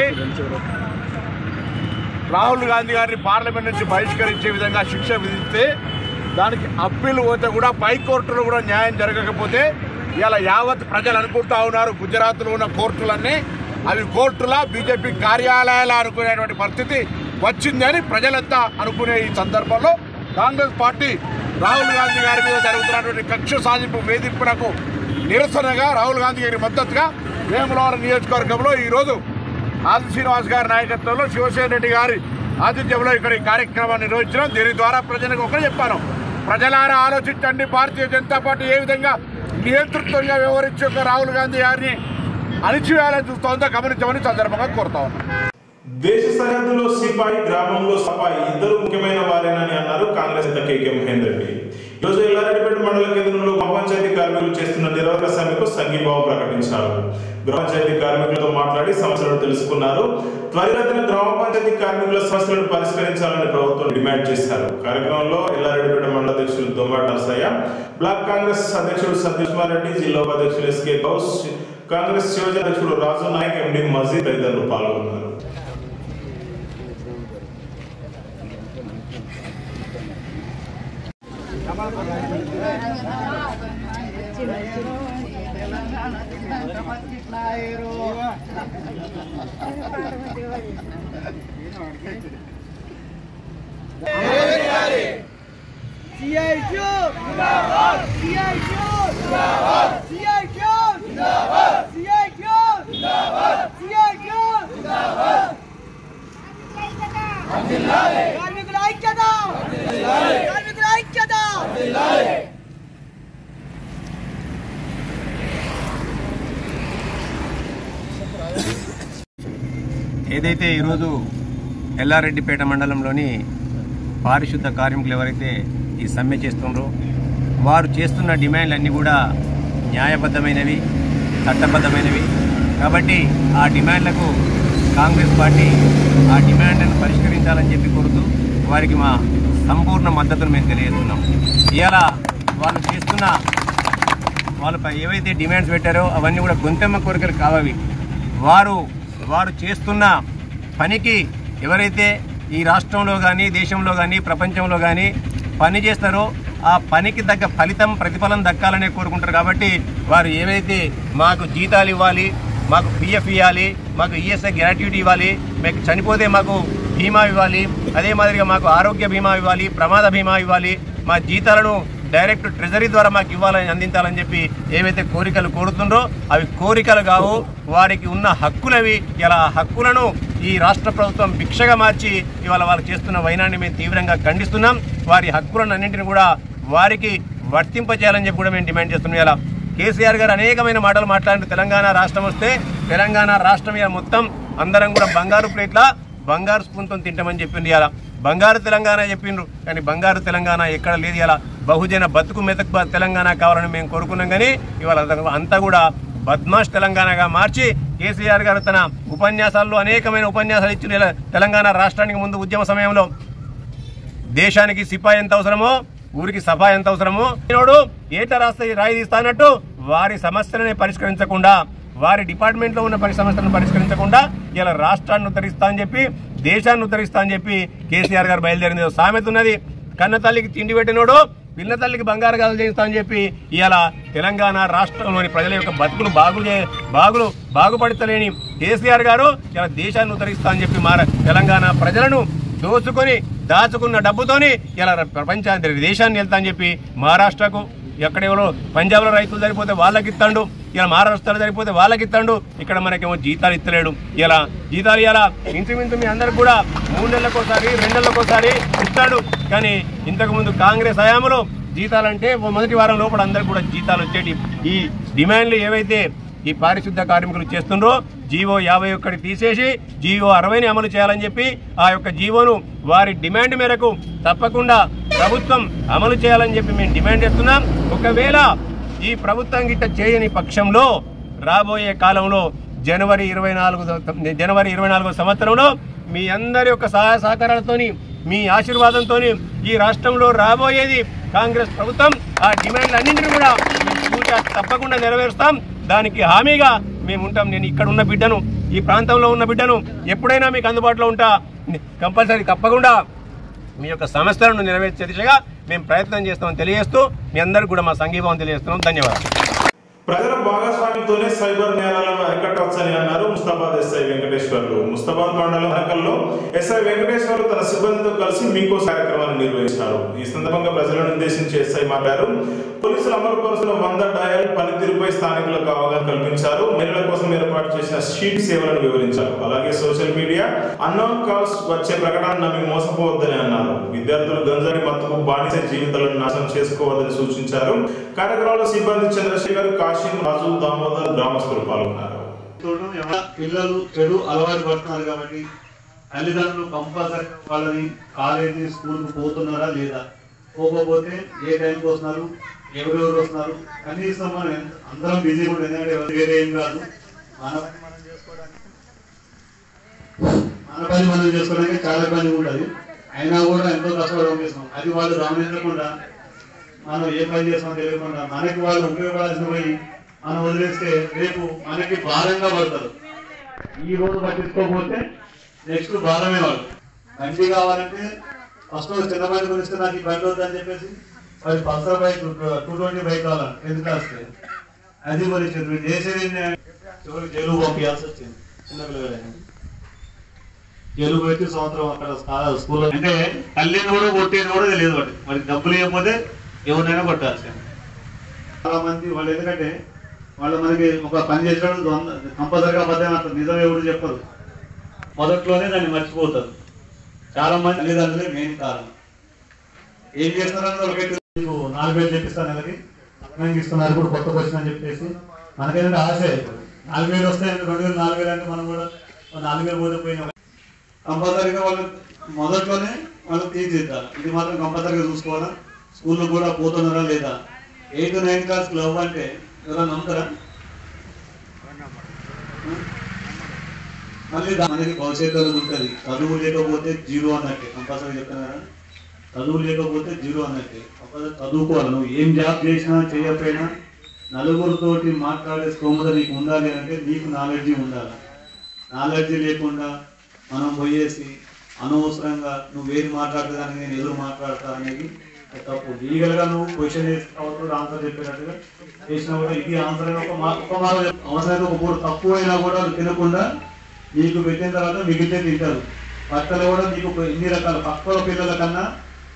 రాహుల్ గాంధీ గారిని పార్లమెంట్ నుంచి బహిష్కరించే విధంగా శిక్ష విధిస్తే దానికి అప్పీల్ పోతే కూడా పై కోర్టులో కూడా న్యాయం జరగకపోతే ఇలా యావత్ ప్రజలు అనుకుంటా ఉన్నారు గుజరాత్లో ఉన్న కోర్టులన్నీ అవి కోర్టులా బీజేపీ కార్యాలయాలు అనుకునేటువంటి పరిస్థితి వచ్చిందని ప్రజలంతా అనుకునే ఈ సందర్భంలో కాంగ్రెస్ పార్టీ రాహుల్ గాంధీ గారి మీద జరుగుతున్నటువంటి కక్ష సాధింపు వేధింపునకు నిరసనగా రాహుల్ గాంధీ గారి మద్దతుగా వేములవాడ నియోజకవర్గంలో ఈరోజు ఆది శ్రీనివాస్ గారి నాయకత్వంలో శివసేన రెడ్డి గారి ఆతిథ్యంలో ఇక్కడ ఈ కార్యక్రమాన్ని నిర్వహించడం దీని ద్వారా ప్రజలకు ఒకటే చెప్పాను ప్రజలారా ఆలోచించండి భారతీయ జనతా పార్టీ ఏ విధంగా నియంతృత్వంగా వ్యవహరించి ఒక రాహుల్ గాంధీ గారిని అణిచివేయాలని చూస్తోందో గమనించమని సందర్భంగా కోరుతా ఉన్నాను దేశ సరిహద్దులో సిపాయి గ్రామంలో సపాయి ఇద్దరు ముఖ్యమైన వారేనని అన్నారు కాంగ్రెస్ నేత కేకే మహేందర్ రెడ్డి ఈరోజు ఎల్లారెడ్డిపేట మండల కేంద్రంలో గ్రామ పంచాయతీ కార్మికులు చేస్తున్న నిరాకరణ సమ్మెకు సంఘీభావం ప్రకటించారు గ్రామ పంచాయతీ కార్మికులతో మాట్లాడి సమస్యలను తెలుసుకున్నారు త్వరితగతిన గ్రామ పంచాయతీ కార్మికుల సమస్యలను పరిష్కరించాలని ప్రభుత్వం డిమాండ్ చేశారు కార్యక్రమంలో ఎల్లారెడ్డిపేట మండల అధ్యక్షులు దొమ్మాట నరసయ్య బ్లాక్ కాంగ్రెస్ అధ్యక్షుడు సతీష్ కుమార్ రెడ్డి జిల్లా ఉపాధ్యక్షులు ఎస్కే గౌస్ కాంగ్రెస్ యువజన అధ్యక్షుడు రాజు నాయక్ ఎండి మజీద్ తదితరులు పాల్గొన్నారు సిఐక్యూ జిందాబాద్ సిఐక్యూ జిందాబాద్ సిఐక్యూ జిందాబాద్ సిఐక్యూ జిందాబాద్ సిఐక్యూ జిందాబాద్ కార్మికుల ఐక్యత కార్మికుల ఐక్యత ఏదైతే ఈరోజు ఎల్లారెడ్డిపేట మండలంలోని పారిశుద్ధ కార్మికులు ఎవరైతే ఈ సమ్మె చేస్తున్నారో వారు చేస్తున్న డిమాండ్లన్నీ కూడా న్యాయబద్ధమైనవి చట్టబద్ధమైనవి కాబట్టి ఆ డిమాండ్లకు కాంగ్రెస్ పార్టీ ఆ డిమాండ్లను పరిష్కరించాలని చెప్పి కోరుతూ వారికి మా సంపూర్ణ మద్దతును మేము తెలియజేస్తున్నాం ఇవాళ వాళ్ళు చేస్తున్న వాళ్ళపై ఏవైతే డిమాండ్స్ పెట్టారో అవన్నీ కూడా గొంతెమ్మ కోరికలు కావవి వారు వారు చేస్తున్న పనికి ఎవరైతే ఈ రాష్ట్రంలో కానీ దేశంలో కానీ ప్రపంచంలో కానీ పని చేస్తారో ఆ పనికి తగ్గ ఫలితం ప్రతిఫలం దక్కాలనే కోరుకుంటారు కాబట్టి వారు ఏవైతే మాకు జీతాలు ఇవ్వాలి మాకు పిఎఫ్ ఇవ్వాలి మాకు ఈఎస్ఐ గ్రాట్యుటీ ఇవ్వాలి మీకు చనిపోతే మాకు బీమా ఇవ్వాలి అదే మాదిరిగా మాకు ఆరోగ్య బీమా ఇవ్వాలి ప్రమాద బీమా ఇవ్వాలి మా జీతాలను డైరెక్ట్ ట్రెజరీ ద్వారా మాకు ఇవ్వాలని అందించాలని చెప్పి ఏవైతే కోరికలు కోరుతుండ్రో అవి కోరికలు కావు వారికి ఉన్న హక్కులవి ఇలా ఆ హక్కులను ఈ రాష్ట్ర ప్రభుత్వం భిక్షగా మార్చి ఇవాళ వాళ్ళు చేస్తున్న వైనాన్ని మేము తీవ్రంగా ఖండిస్తున్నాం వారి హక్కులను అన్నింటిని కూడా వారికి వర్తింపజేయాలని చెప్పి కూడా మేము డిమాండ్ చేస్తున్నాం ఇలా కేసీఆర్ గారు అనేకమైన మాటలు మాట్లాడిన తెలంగాణ రాష్ట్రం వస్తే తెలంగాణ రాష్ట్రం ఇవాళ మొత్తం అందరం కూడా బంగారు ప్లేట్ల బంగారు స్పూన్తో తింటామని చెప్పింది ఇలా బంగారు తెలంగాణ చెప్పిండ్రు కానీ బంగారు తెలంగాణ ఎక్కడ లేదు ఇలా బహుజన బతుకు మెతకు బ- తెలంగాణ కావాలని మేము కోరుకున్నాం కానీ ఇవాళ అంత- అంతా కూడా బద్మాష్ తెలంగాణగా మార్చి కేసీఆర్ గారు తన ఉపన్యాసాల్లో అనేకమైన ఉపన్యాసాలు ఇచ్చిన ఇలా తెలంగాణ రాష్ట్రానికి ముందు ఉద్యమ సమయంలో దేశానికి సిపాయి ఎంత అవసరమో ఊరికి సఫా ఎంత అవసరమో ఈనాడు ఏట రాస్తే రాయి తీస్తానట్టు వారి సమస్యలని పరిష్కరించకుండా వారి డిపార్ట్మెంట్లో ఉన్న పరి సమస్యలను పరిష్కరించకుండా ఇలా రాష్ట్రాన్ని ఉద్ధరిస్తా అని చెప్పి దేశాన్ని ఉద్ధరిస్తా అని చెప్పి కేసీఆర్ గారు బయలుదేరింది ఏదో సామెత ఉన్నది కన్న తల్లికి తిండి పెట్టినోడు పిల్ల తల్లికి బంగారు గాజులు చేయిస్తా అని చెప్పి ఇవాళ తెలంగాణ రాష్ట్రంలోని ప్రజల యొక్క బతుకులు బాగు చే- బాగులు బాగుపడతలేని కేసీఆర్ గారు ఇలా దేశాన్ని ఉద్ధరిస్తా అని చెప్పి మార తెలంగాణ ప్రజలను దోచుకొని దాచుకున్న డబ్బుతోని ఇలా ప్రపంచాన్ని దేశాన్ని వెళ్తా అని చెప్పి మహారాష్ట్రకు ఎక్కడెవరో పంజాబ్లో రైతులు సరిపోతే వాళ్ళకి ఇస్తాడు ఇలా మహారాష్ట్రలో సరిపోతే వాళ్ళకి ఇస్తాడు ఇక్కడ మనకేమో జీతాలు ఇస్తలేడు ఇలా జీతాలు ఇలా ఇంచుమించు మీ అందరికి కూడా మూడు నెలలకోసారి రెండు నెలలకోసారి ఇస్తాడు కానీ ఇంతకుముందు కాంగ్రెస్ హయాంలో జీతాలంటే ఓ మొదటి వారం లోపల అందరికి కూడా జీతాలు వచ్చేటి ఈ డిమాండ్లు ఏవైతే ఈ పారిశుద్ధ కార్మికులు చేస్తుండ్రో జీవో యాభై ఒక్కటి తీసేసి జీవో అరవైని అమలు చేయాలని చెప్పి ఆ యొక్క జీవోను వారి డిమాండ్ మేరకు తప్పకుండా ప్రభుత్వం అమలు చేయాలని చెప్పి మేము డిమాండ్ చేస్తున్నాం ఒకవేళ ఈ ప్రభుత్వం గిట్ట చేయని పక్షంలో రాబోయే కాలంలో జనవరి ఇరవై నాలుగు జనవరి ఇరవై నాలుగో సంవత్సరంలో మీ అందరి యొక్క సహాయ సహకారాలతోని మీ ఆశీర్వాదంతో ఈ రాష్ట్రంలో రాబోయేది కాంగ్రెస్ ప్రభుత్వం ఆ డిమాండ్లు అన్నింటినీ కూడా మేము పూర్తిగా తప్పకుండా నెరవేరుస్తాం దానికి హామీగా మేము ఉంటాం నేను ఇక్కడ ఉన్న బిడ్డను ఈ ప్రాంతంలో ఉన్న బిడ్డను ఎప్పుడైనా మీకు అందుబాటులో ఉంటా కంపల్సరీ తప్పకుండా మీ యొక్క సమస్యలను నెరవేర్చే దిశగా మేము ప్రయత్నం చేస్తామని తెలియజేస్తూ మీ అందరికీ కూడా మా సంఘీభావం తెలియజేస్తున్నాం ధన్యవాదాలు ప్రజల భాగస్వామ్యంతోనే సైబర్ నేరాలను అరికట్టవచ్చని అన్నారు ముస్తాబాద్ ఎస్ఐ వెంకటేశ్వర్లు ముస్తాబాద్ మండలం హనకల్లో ఎస్ఐ వెంకటేశ్వర్లు తన సిబ్బందితో కలిసి మీకో కార్యక్రమాన్ని నిర్వహించారు ఈ సందర్భంగా ప్రజలను ఉద్దేశించి ఎస్ఐ మాట్లాడారు పోలీసులు అమలుపరుస్తున్న వంద డయల్ పనితీరుపై స్థానికులకు అవగాహన కల్పించారు మహిళల కోసం ఏర్పాటు చేసిన షీట్ సేవలను వివరించారు అలాగే సోషల్ మీడియా అన్నోన్ కాల్స్ వచ్చే ప్రకటన నమ్మి మోసపోవద్దని అన్నారు విద్యార్థులు గంజాయి మత్తుకు బానిస జీవితాలను నాశనం చేసుకోవద్దని సూచించారు కార్యక్రమంలో సిబ్బంది చంద్రశేఖర్ కాశీం రాజు దామోదర్ గ్రామస్తులు పాల్గొన్నారు చూడడం ఎవరు పిల్లలు చెడు అలవాటు పడుతున్నారు కాబట్టి తల్లిదండ్రులు కంపల్సరీ వాళ్ళని కాలేజీ స్కూల్కి పోతున్నారా లేదా పోకపోతే ఏ టైంకి వస్తున్నారు ఎవరెవరు వస్తున్నారు కనీసం మనం ఎంత- అందరం బిజీగా ఉంటుంది ఎందుకంటే ఎవరు వేరే ఏం కాదు మన పని మనం చేసుకోవడానికి మన పని మనం చేసుకోవడానికి చాలా పని ఉంటుంది అయినా కూడా ఎంతో కష్టపడడం చేస్తాం అది వాళ్ళు గమనించకుండా మనం ఏ పని చేస్తామో తెలియకుండా మనకి వాళ్ళు ఉపయోగపడాల్సిన పోయి మనం వదిలేస్తే రేపు మనకి భారంగా పడతారు ఈ రోజు పట్టించుకోకపోతే నెక్స్ట్ భారమే వాళ్ళు బండి కావాలంటే ఫస్ట్ చిన్న బండి గురించి నాకు ఈ బండి వద్దని చెప్పేసి మరి Pulsar bike two twenty bike కావాలని టెన్త్ క్లాస్కి అది మరి మీరు చేసేది ఏంటి? చివరికి జైలు పంపించాల్సి వచ్చింది చిన్నపిల్లలైన జైలు పెట్టి సంవత్సరం అక్కడ స్కా- స్కూల్లో అంటే తల్లిని కూడా కొట్టేది కూడా తెలియదు వాటి మరి డబ్బులు ఇవ్వకపోతే ఎవరినైనా కొట్టాల్సింది చాలా మంది వాళ్ళు ఎందుకంటే వాళ్ళు మనకి ఒక పని చేసినప్పుడు కంపల్సరిగా అబద్ధం అంటారు నిజం ఎవరు చెప్పరు మొదట్లోనే దాన్ని మర్చిపోతారు చాలా మంది తల్లిదండ్రులే మెయిన్ కారణం ఏం చేస్తున్నారని వాళ్ళకైతే మీకు నాలుగు వేలు చెప్పిస్తాను నెలకి అదనంగా ఇస్తున్నారు ఇప్పుడు కొత్తగా వచ్చిందని చెప్పేసి మనకేంటంటే ఆశ అయిపోయింది నాలుగు వేలు వస్తాయి రెండు వేలు నాలుగు వేలు అంటే మనం కూడా ఓ నాలుగు వేలు పోతే పోయినా కంపల్సరీగా వాళ్ళు మొదట్లోనే వాళ్ళు తీర్చిదిద్దాలి ఇది మాత్రం కంపల్సరీగా చూసుకోవాలా స్కూల్లో కూడా పోతున్నారా లేదా ఎయిత్ నైన్త్ క్లాస్ లవ్ అంటే ఎవరైనా నమ్ముతారా మళ్ళీ దా- మనకి భవిష్యత్తు అనేది ఉంటుంది చదువు లేకపోతే జీరో అన్నట్టే కంపల్సరీ చెప్తున్నారా చదువు లేకపోతే జీరో అన్నట్టే కంపల్సరీ చదువుకోవాలి నువ్వు ఏం జాబ్ చేసినా చేయకపోయినా నలుగురితోటి మాట్లాడే స్తోమత నీకు ఉండాలి అంటే నీకు నాలెడ్జీ ఉండాలి నాలెడ్జీ లేకుండా మనం పోయేసి అనవసరంగా నువ్వు ఏది మాట్లాడతానికి నేను ఎదురు మాట్లాడతా అనేది తప్పు లీగల్ గా నువ్వు క్వశ్చన్ చేస్తావు ఆన్సర్ చెప్పినట్టుగా చేసినా కూడా ఇది ఆన్సర్ అని ఒక మా- ఒక మాట చెప్పు. అవసరమైతే ఒక పూట తక్కువ అయినా కూడా వాళ్ళు తినకుండా నీకు పెట్టిన తర్వాత మిగిలితే తింటారు బట్టలు కూడా నీకు ఇన్ని రకాల పక్కల పిల్లల కన్నా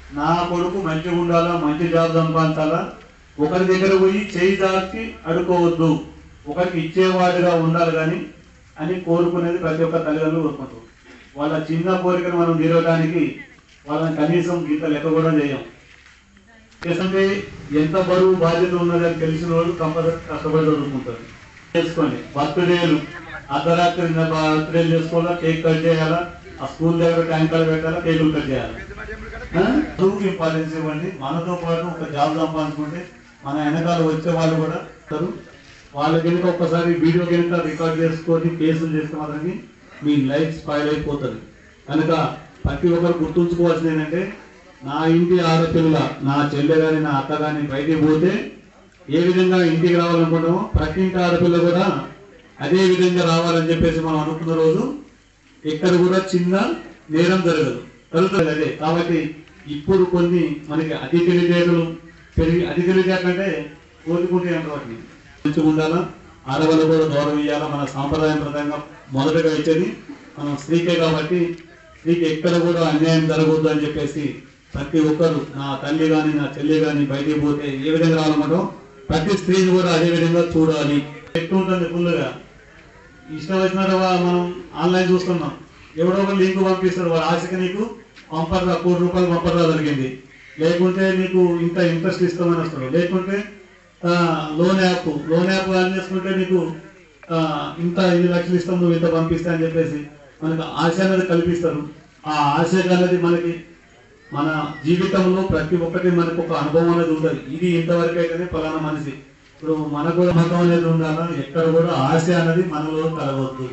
నా కొడుకు మంచిగా ఉండాలా మంచి జాబ్ సంపాదించాలా ఒకరి దగ్గర పోయి చేయి దాచి అడుకోవద్దు ఒకరికి ఇచ్చేవాడిగా ఉండాలి కానీ అని కోరుకునేది ప్రతి ఒక్క తల్లిదండ్రులు కోరుకుంటారు వాళ్ళ చిన్న కోరికను మనం తీరవడానికి వాళ్ళని కనీసం ఇంత లెక్క కూడా చేయం చేస్తుంటే ఎంత బరువు బాధ్యత ఉన్నదని తెలిసిన వాళ్ళు కంపల్సరీ కష్టపడి చదువుకుంటారు చేసుకోండి బర్త్డేలు అర్ధరాత్రి బర్త్డేలు చేసుకోవాలా కేక్ కట్ చేయాలా ఆ స్కూల్ దగ్గర ట్యాంకర్లు పెట్టాలా కేకులు కట్ చేయాలి ఆ? చదువుకి ఇంపార్టెన్స్ ఇవ్వండి మనతో పాటు ఒక జాబ్ సంపాదించుకుంటే మన వెనకాల వచ్చే వాళ్ళు కూడా ఉంటారు. వాళ్ళ కనుక ఒక్కసారి వీడియో కనుక రికార్డ్ చేసుకొని కేసులు చేస్తే మాత్రమే మీ లైఫ్ స్పాయిల్ అయిపోతుంది కనుక ప్రతి ఒక్కరు గుర్తుంచుకోవాల్సింది ఏంటంటే నా ఇంటి ఆడపిల్ల నా చెల్లె కానీ నా అత్త కానీ బయటికి పోతే ఏ విధంగా ఇంటికి రావాలనుకుంటామో ప్రతి ఇంటి ఆడపిల్ల కూడా అదే విధంగా రావాలని చెప్పేసి మనం అనుకున్న రోజు ఇక్కడ కూడా చిన్న నేరం జరగదు జరుగుతుంది అదే కాబట్టి ఇప్పుడు కొన్ని మనకి అధిక తెలివితేటలు పెరిగి అధిక తెలివితేటలు అంటే కోరుకుంటే వాటిని మంచిగా ఉండాలా ఆడవాళ్ళు కూడా గౌరవం ఇవ్వాలా మన సాంప్రదాయం ప్రకారంగా మొదటగా ఇచ్చేది మనం స్త్రీకే కాబట్టి స్త్రీకి ఎక్కడ కూడా అన్యాయం జరగవద్దు అని చెప్పేసి ప్రతి ఒక్కరు నా తల్లి కానీ నా చెల్లి కానీ బయటికి పోతే ఏ విధంగా రావాలన్నమాట ప్రతి స్త్రీని కూడా అదే విధంగా చూడాలి ఎక్కువ ఉంటుంది ఫుల్గా ఇష్టం వచ్చినట్టు మనం ఆన్లైన్ చూస్తున్నాం ఎవడో ఒక లింక్ పంపిస్తాడు వాడు ఆశకి నీకు పంపర్రా కోటి రూపాయలు పంపర్రా దొరికింది లేకుంటే నీకు ఇంత ఇంట్రెస్ట్ ఇస్తామని వస్తాడు లేకుంటే ఆ, loan app loan app on చేసుకుంటే నీకు ఆ, ఇంత ఇన్ని లక్షలు ఇస్తాం నువ్వు ఇంత పంపిస్తా అని చెప్పేసి మనకు ఆశ అనేది కల్పిస్తారు ఆ ఆశ అనేది మనకి మన జీవితంలో ప్రతి ఒక్కటి మనకు ఒక అనుభవం అనేది ఉంటుంది ఇది ఇంతవరకు అయితేనే ఫలానా మనిషి ఇప్పుడు మనకు కూడా మతం అనేది ఉండాలా ఎక్కడ కూడా ఆశ అనేది మనలో కలగవద్దు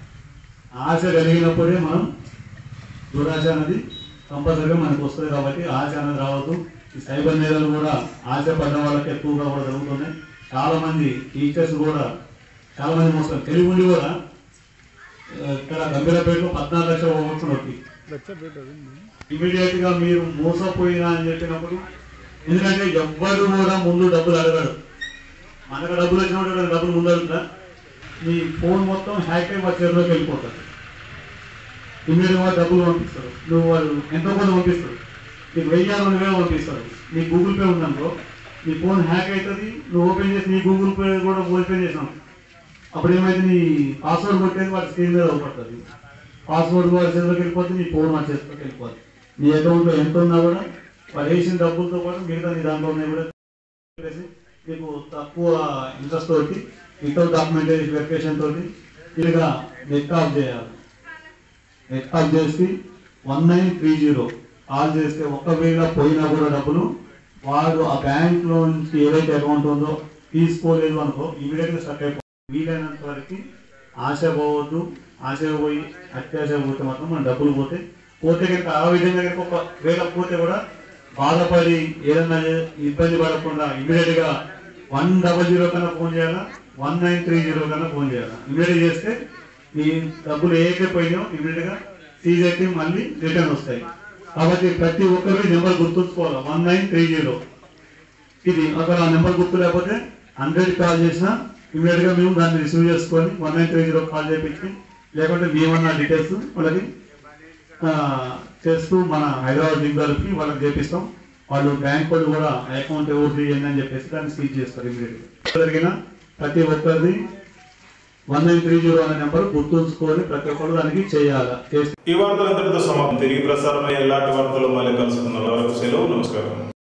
ఆశ కలిగినప్పుడే మనం దురాశ అనేది కంపల్సరీగా మనకు వస్తుంది కాబట్టి ఆశ అనేది రావద్దు ఈ సైబర్ నేరాలు కూడా ఆశ పడిన వాళ్ళకి ఎక్కువగా కూడా జరుగుతున్నాయి చాలా మంది టీచర్స్ కూడా చాలా మంది మోసం తెలివి ఉండి కూడా ఆ, ఇక్కడ గంభీరపేటలో పద్నాలుగు లక్షల పోగొట్టుకున్నట్టు ఇమీడియట్ గా మీరు మోసపోయినా అని చెప్పినప్పుడు ఎందుకంటే ఎవ్వరు కూడా ముందు డబ్బులు అడగడు మనకు డబ్బులు వచ్చినప్పుడు ఎవరైనా డబ్బులు ముందు అడుగుతా మీ ఫోన్ మొత్తం హ్యాక్ అయి వాళ్ళ చేతిలోకి వెళ్ళిపోతుంది ఇమీడియట్ గా డబ్బులు పంపిస్తారు నువ్వు వాళ్ళు ఎంతో కొంత పంపిస్తారు నీకు వెయ్యి రెండు వేలు పంపిస్తారు నీ గూగుల్ పే ఉందనుకో నీ ఫోన్ హ్యాక్ అవుతుంది నువ్వు ఓపెన్ చేసి నీ గూగుల్ పే కూడా ఓపెన్ చేసినావు అప్పుడు ఏమైంది నీ పాస్వర్డ్ కొట్టేది వాటి స్క్రీన్ మీద అవుపడుతుంది పాస్వర్డ్ వాడి చేతిలోకి వెళ్ళిపోతే నీ ఫోన్ వాడి చేతిలోకి వెళ్ళిపోతుంది నీ అకౌంట్లో ఎంత ఉన్నా కూడా వాడు వేసిన డబ్బులతో పాటు మిగతా నీ దాంట్లో ఉన్నాయి కూడా చెప్పేసి మీకు తక్కువ ఇంట్రెస్ట్ తోటి వితౌట్ డాక్యుమెంటేషన్ వెరిఫికేషన్ తోటి ఇదిగా నెట్ ఆఫ్ చేయాలి నెట్ ఆఫ్ చేసి one nine three zero call చేస్తే ఒకవేళ పోయినా కూడా డబ్బులు వాడు ఆ బ్యాంక్ లో నుంచి ఏదైతే అకౌంట్ ఉందో తీసుకోలేదు అనుకో ఇమీడియట్ గా స్టక్ అయిపో వీలైనంత వరకు ఆశ పోవద్దు ఆశ పోయి అత్యాశ పోతే మాత్రం మన డబ్బులు పోతే పోతే కనుక ఆ విధంగా కనుక ఒక వేళ పోతే కూడా బాధపడి ఏదన్నా ఇబ్బంది పడకుండా ఇమీడియట్ గా వన్ డబల్ జీరో కన్నా ఫోన్ చేయాలా వన్ నైన్ త్రీ జీరో కన్నా ఫోన్ చేయాలా ఇమీడియట్ చేస్తే మీ డబ్బులు ఏకే పోయినాయో ఇమీడియట్ గా సీజ్ అయితే మళ్ళీ రిటర్న్ వస్తాయి కాబట్టి ప్రతి ఒక్కరు ఈ నెంబర్ గుర్తుంచుకోవాలి వన్ నైన్ త్రీ జీరో ఇది ఒకవేళ ఆ నెంబర్ గుర్తు లేకపోతే హండ్రెడ్ కాల్ చేసినా ఇమీడియట్ గా మేము దాన్ని రిసీవ్ చేసుకొని one nine three zero call చేయించి లేకుంటే మేమన్న డీటెయిల్స్ వాళ్ళకి ఆ, చేస్తూ మన హైదరాబాద్ జిందాల్కి వాళ్ళకి చేపిస్తాం వాళ్ళు బ్యాంక్ వాళ్ళు కూడా అకౌంట్ ఎవరు చేయండి అని చెప్పేసి దాన్ని సీజ్ చేస్తారు ఇమీడియట్ జరిగిన ప్రతి ఒక్కరిది వన్ నైన్ త్రీ జీరో అనే నెంబర్ గుర్తుంచుకొని ప్రతి ఒక్కరు దానికి చేయాలి చేస్తే ఈ వార్తలంతటితో సమాప్తం తిరిగి ప్రసారమయ్యే ఎలాంటి వార్తలు మళ్ళీ కలుసుకున్న వరకు సెలవు నమస్కారం